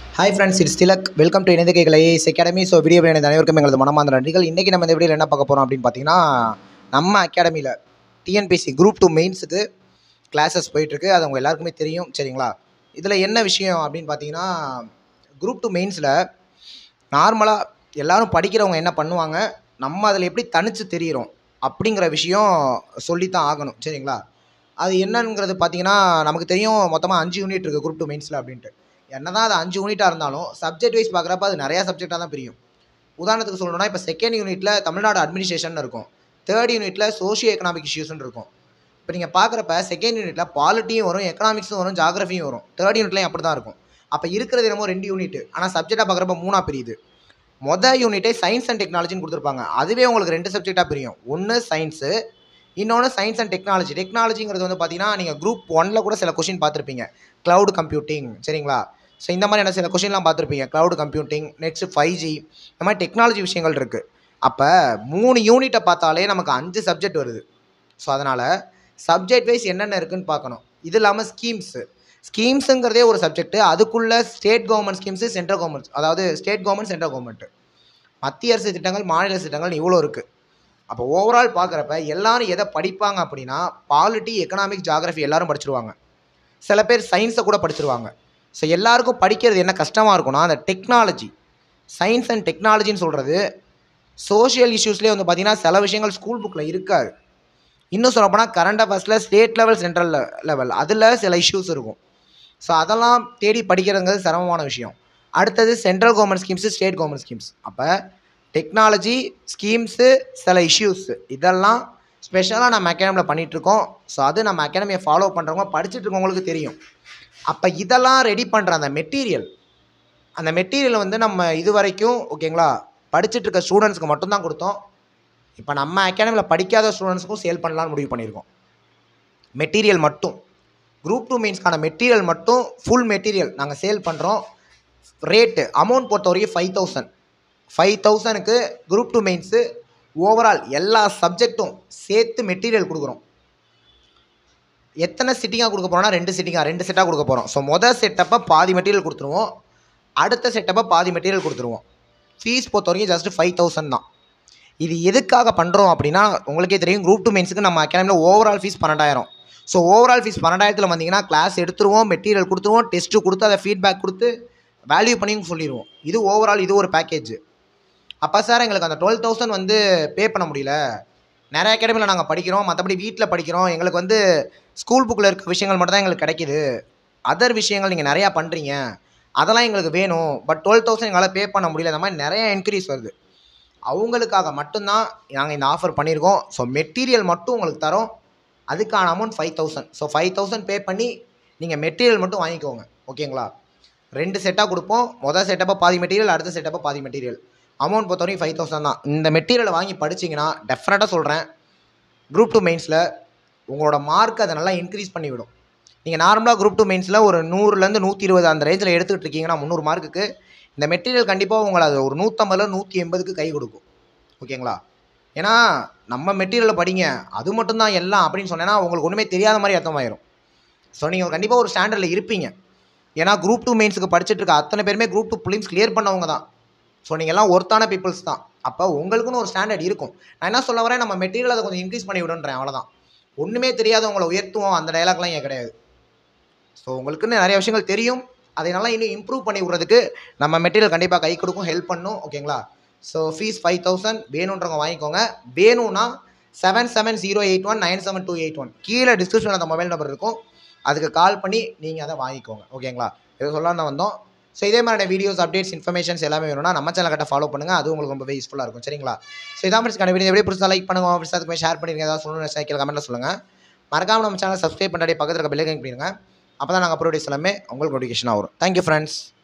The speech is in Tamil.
hi friends it's Tilak welcome to இணைந்த கேட்கல ஏஎஸ் அகாடமி ஸோ வீடியோ எனது அனைவருக்கும் எங்களது மனமார்ந்த நன்றிகள் இன்றைக்கி நம்ம இந்த வீடியோவில் என்ன பார்க்க போகிறோம் அப்படின்னு பார்த்தீங்கன்னா நம்ம அகாடமியில் டிஎன்பிசி குரூப் டூ மெயின்ஸுக்கு கிளாஸஸ் போயிட்டுருக்கு அது உங்கள் எல்லாருக்குமே தெரியும் சரிங்களா இதில் என்ன விஷயம் அப்படின்னு பார்த்தீங்கன்னா குரூப் டூ மெயின்ஸில் நார்மலாக எல்லாரும் படிக்கிறவங்க என்ன பண்ணுவாங்க நம்ம அதில் எப்படி தனித்து தெரியிறோம் அப்படிங்கிற விஷயம் சொல்லித்தான் ஆகணும் சரிங்களா அது என்னங்கிறது பார்த்தீங்கன்னா நமக்கு தெரியும் மொத்தமாக அஞ்சு யூனிட் இருக்குது குரூப் டூ மெயின்ஸில் அப்படின்ட்டு என்ன தான் அது அஞ்சு யூனிட்டாக இருந்தாலும் சப்ஜெக்ட் வைஸ் பார்க்குறப்ப அது நிறையா சப்ஜெக்டாக தான் பிரியும் உதாரணத்துக்கு சொல்லணும்னா இப்போ செகண்ட் யூனிட்டில் தமிழ்நாடு அட்மினிஸ்ட்ரேஷன் இருக்கும் தேர்ட் யூனிட்டில் சோஷியோ எக்கனாமிக் இஷ்யூஸ்னு இருக்கும் இப்போ நீங்கள் பார்க்குறப்ப செகண்ட் யூனிட்டில் பாலிட்டியும் வரும் எக்கனாமிக்ஸும் வரும் ஜாகிரஃபியும் வரும் தேர்ட் யூனிட்லையும் அப்படி தான் இருக்கும் அப்போ இருக்கிறது என்னமோ ரெண்டு யூனிட் ஆனால் சப்ஜெக்டாக பார்க்குறப்ப மூணாக பிரியுது மொதல் யூனிட்டே சயின்ஸ் அண்ட் டெக்னாலஜின்னு கொடுத்துருப்பாங்க அதுவே உங்களுக்கு ரெண்டு சப்ஜெக்டாக பிரியும் ஒன்று சயின்ஸு இன்னொன்று சயின்ஸ் அண்ட் டெக்னாலஜி டெக்னாலஜிங்கிறது வந்து பார்த்தீங்கன்னா நீங்கள் குரூப் ஒனில் கூட சில கொஷின் பார்த்துருப்பீங்க க்ளவுட் கம்ப்யூட்டிங் சரிங்களா ஸோ இந்த மாதிரியான சில கொஷின்லாம் பார்த்துருப்பீங்க cloud computing next five G இந்த மாதிரி டெக்னாலஜி விஷயங்கள் இருக்குது அப்போ மூணு யூனிட்டை பார்த்தாலே நமக்கு அஞ்சு சப்ஜெக்ட் வருது ஸோ அதனால் சப்ஜெக்ட் வைஸ் என்னென்ன இருக்குன்னு பார்க்கணும் இது இல்லாமல் ஸ்கீம்ஸு ஸ்கீம்ஸுங்கிறதே ஒரு சப்ஜெக்ட் அதுக்குள்ளே state government schemes central government அதாவது ஸ்டேட் கவர்மெண்ட் சென்ட்ரல் கவர்மெண்ட் மத்திய அரசு திட்டங்கள் மாநில அரசு திட்டங்கள் இவ்வளோ இருக்குது அப்போ ஓவரால் பார்க்குறப்ப எல்லாரும் எதை படிப்பாங்க அப்படின்னா பாலிட்டி எக்கனாமிக் ஜாகிரஃபி எல்லாரும் படிச்சிருவாங்க சில பேர் சயின்ஸை கூட படிச்சிருவாங்க ஸோ எல்லாருக்கும் படிக்கிறது என்ன கஷ்டமாக இருக்கும்னா அந்த டெக்னாலஜி சயின்ஸ் அண்ட் டெக்னாலஜின்னு சொல்கிறது சோஷியல் இஷ்யூஸ்லேயே வந்து பார்த்திங்கன்னா சில விஷயங்கள் ஸ்கூல் புக்கில் இருக்காது இன்னும் சொல்லப்போனால் கரண்ட் அஃபேர்ஸில் ஸ்டேட் லெவல் சென்ட்ரல் லெவல் அதில் சில இஷ்யூஸ் இருக்கும் ஸோ அதெல்லாம் தேடி படிக்கிறதுங்கிறது சிரமமான விஷயம் அடுத்தது central government schemes state government schemes அப்போ டெக்னாலஜி ஸ்கீம்ஸு சில இஷ்யூஸு இதெல்லாம் ஸ்பெஷலாக நம்ம அகாடமியில் பண்ணிகிட்ருக்கோம் ஸோ அது நம்ம அகாடமியை ஃபாலோ பண்ணுறவங்க படிச்சுட்டு இருக்கவங்களுக்கு தெரியும் அப்போ இதெல்லாம் ரெடி பண்ணுற அந்த மெட்டீரியல் அந்த மெட்டீரியல் வந்து நம்ம இது வரைக்கும் ஓகேங்களா படிச்சுட்டு இருக்க ஸ்டூடெண்ட்ஸ்க்கு மட்டும்தான் கொடுத்தோம் இப்போ நம்ம அகாடமியில் படிக்காத ஸ்டூடெண்ட்ஸ்க்கும் சேல் பண்ணலாம்னு முடிவு பண்ணியிருக்கோம் மெட்டீரியல் மட்டும் குரூப் டூ மீன்ஸ்க்கான மெட்டீரியல் மட்டும் ஃபுல் மெட்டீரியல் நாங்கள் சேல் பண்ணுறோம் ரேட்டு அமௌண்ட் பொறுத்த வரைக்கும் ஃபைவ் தௌசண்ட் ஃபைவ் தௌசண்ட்க்கு குரூப் டூ மெயின்ஸு ஓவரால் எல்லா சப்ஜெக்ட்டும் சேர்த்து மெட்டீரியல் கொடுக்குறோம் எத்தனை சிட்டிங்காக கொடுக்க போகிறோம்னா ரெண்டு சிட்டிங்காக ரெண்டு செட்டாக கொடுக்க போகிறோம் ஸோ மொதல் செட்டப்பை பாதி மெட்டீரியல் கொடுத்துருவோம் அடுத்த செட்டப்பை பாதி மெட்டீரியல் கொடுத்துருவோம் ஃபீஸ் பொறுத்த வரைக்கும் ஜஸ்ட் ஃபைவ் தௌசண்ட் தான் இது எதுக்காக பண்ணுறோம் அப்படின்னா உங்களுக்கே தெரியும் குரூப் டூ மெயின்ஸுக்கு நம்ம அகாடமியில் ஓவரால் ஃபீஸ் பன்னெண்டாயிரம் ஸோ ஓவரால் ஃபீஸ் பன்னெண்டாயிரத்தில் வந்தீங்கன்னா கிளாஸ் எடுத்துருவோம் மெட்டீரியல் கொடுத்துருவோம் டெஸ்ட்டு கொடுத்து அதை ஃபீட்பேக் கொடுத்து வேல்யூ பண்ணியும் சொல்லிடுவோம் இது ஓவரால் இது ஒரு பேக்கேஜ் அப்போ சார் எங்களுக்கு அந்த டுவெல் தௌசண்ட் வந்து பே பண்ண முடியல நிறைய அகாடமியில் நாங்கள் படிக்கிறோம் மற்றபடி வீட்டில் படிக்கிறோம் எங்களுக்கு வந்து ஸ்கூல் புக்கில் இருக்க விஷயங்கள் மட்டும் தான் எங்களுக்கு கிடைக்கிது அதர் விஷயங்கள் நீங்கள் நிறையா பண்ணுறீங்க அதெல்லாம் எங்களுக்கு வேணும் பட் டுவெல் தௌசண்ட் எங்களால் பே பண்ண முடியல இந்த மாதிரி நிறைய என்க்ரீஸ் வருது அவங்களுக்காக மட்டும்தான் நாங்கள் இந்த ஆஃபர் பண்ணியிருக்கோம் ஸோ மெட்டீரியல் மட்டும் உங்களுக்கு தரோம் அதுக்கான amount five thousand so five thousand pay பண்ணி நீங்கள் மெட்டீரியல் மட்டும் வாங்கிக்கோங்க ஓகேங்களா ரெண்டு செட்டாக கொடுப்போம் மொதல் செட்டப்போ பாதி மெட்டீரியல் அடுத்த செட்டப்போ பாதி மெட்டீரியல் அமௌண்ட் பொறுத்த வரைக்கும் ஃபைவ் தௌசண்ட் தான் இந்த மெட்டீரியலை வாங்கி படிச்சிங்கன்னா டெஃபினட்டாக சொல்கிறேன் குரூப் டூ மெயின்ஸில் உங்களோட மார்க் அதை நல்லா இன்க்ரீஸ் பண்ணிவிடும் நீங்கள் நார்மலாக குரூப் டூ மெயின்ஸில் ஒரு நூறுலேருந்து நூற்றி இருபது அந்த ரேஞ்சில் எடுத்துக்கிட்டு இருக்கீங்கன்னா முந்நூறு மார்க்குக்கு இந்த மெட்டீரியல் கண்டிப்பாக உங்களை அது ஒரு நூற்றம்பதில் நூற்றி எண்பதுக்கு கை கொடுக்கும் ஓகேங்களா ஏன்னா நம்ம மெட்டீரியலை படிங்க அது மட்டும்தான் எல்லாம் அப்படின்னு சொன்னேன்னா உங்களுக்கு ஒன்றுமே தெரியாத மாதிரி அர்த்தமாயிரும் ஸோ நீங்கள் கண்டிப்பாக ஒரு ஸ்டாண்டர்டில் இருப்பீங்க ஏன்னா குரூப் டூ மெயின்ஸுக்கு படிச்சுட்டு இருக்க அத்தனை பேருமே குரூப் டூ பிலிம்ஸ் கிளியர் பண்ணவங்க தான் ஸோ நீங்கள் எல்லாம் ஒர்த்தான பீப்புள்ஸ் தான் அப்போ உங்களுக்குன்னு ஒரு ஸ்டாண்டர்ட் இருக்கும் நான் என்ன சொல்ல வரேன் நம்ம மெட்டீரியல் அதை கொஞ்சம் இன்க்ரீஸ் பண்ணி விடுன்றேன் அவ்வளோதான் ஒன்றுமே தெரியாதவங்களை உயர்த்துவோம் அந்த டைலாக்லாம் இங்கே கிடையாது ஸோ உங்களுக்குன்னு நிறைய விஷயங்கள் தெரியும் அதை நல்லா இன்னும் இம்ப்ரூவ் பண்ணி விட்றதுக்கு நம்ம மெட்டீரியல் கண்டிப்பாக கை கொடுக்கும் ஹெல்ப் பண்ணும் ஓகேங்களா ஸோ ஃபீஸ் ஃபைவ் தௌசண்ட் வேணுன்றவங்க வாங்கிக்கோங்க வேணும்னா seven seven zero eight one nine seven two eight one கீழே டிஸ்கிரிப்ஷனில் அந்த மொபைல் நம்பர் இருக்கும் அதுக்கு கால் பண்ணி நீங்கள் அதை வாங்கிக்கோங்க ஓகேங்களா இதை சொல்லலாம் தான் வந்தோம் ஸோ இதே மாதிரியான வீடியோஸ் அப்டேட்ஸ் இன்ஃபர்மேஷன்ஸ் எல்லாமே வேணும்னா நம்ம சேனல் கட்ட ஃபாலோ பண்ணுங்கள் அது உங்களுக்கு ரொம்பவே யூஸ்ஃபுல்லாக இருக்கும் சரிங்களா ஸோ இதான் ஃப்ரெண்ட்ஸ் வீடியோ எப்படி பிடிச்சா லைக் பண்ணுங்க ஃப்ரெண்ட்ஸ் அதுக்கு ஷேர் பண்ணிருங்க ஏதாவது சொல்லணும் சைக்கிள் கமெண்ட்டில் சொல்லுங்கள் மறக்காமல் நம்ம சேனல் சப்ஸ்கிரைப் பண்ணாடி பக்கத்தில் இருக்க பெல்லைக்கன் பண்ணிடுங்க அப்போ தான் நாங்கள் அப்ரோடிஸ் எல்லாமே உங்களுக்கு நோட்டிஃபிகேஷனாக வரும் தேங்க்யூ ஃப்ரெண்ட்ஸ்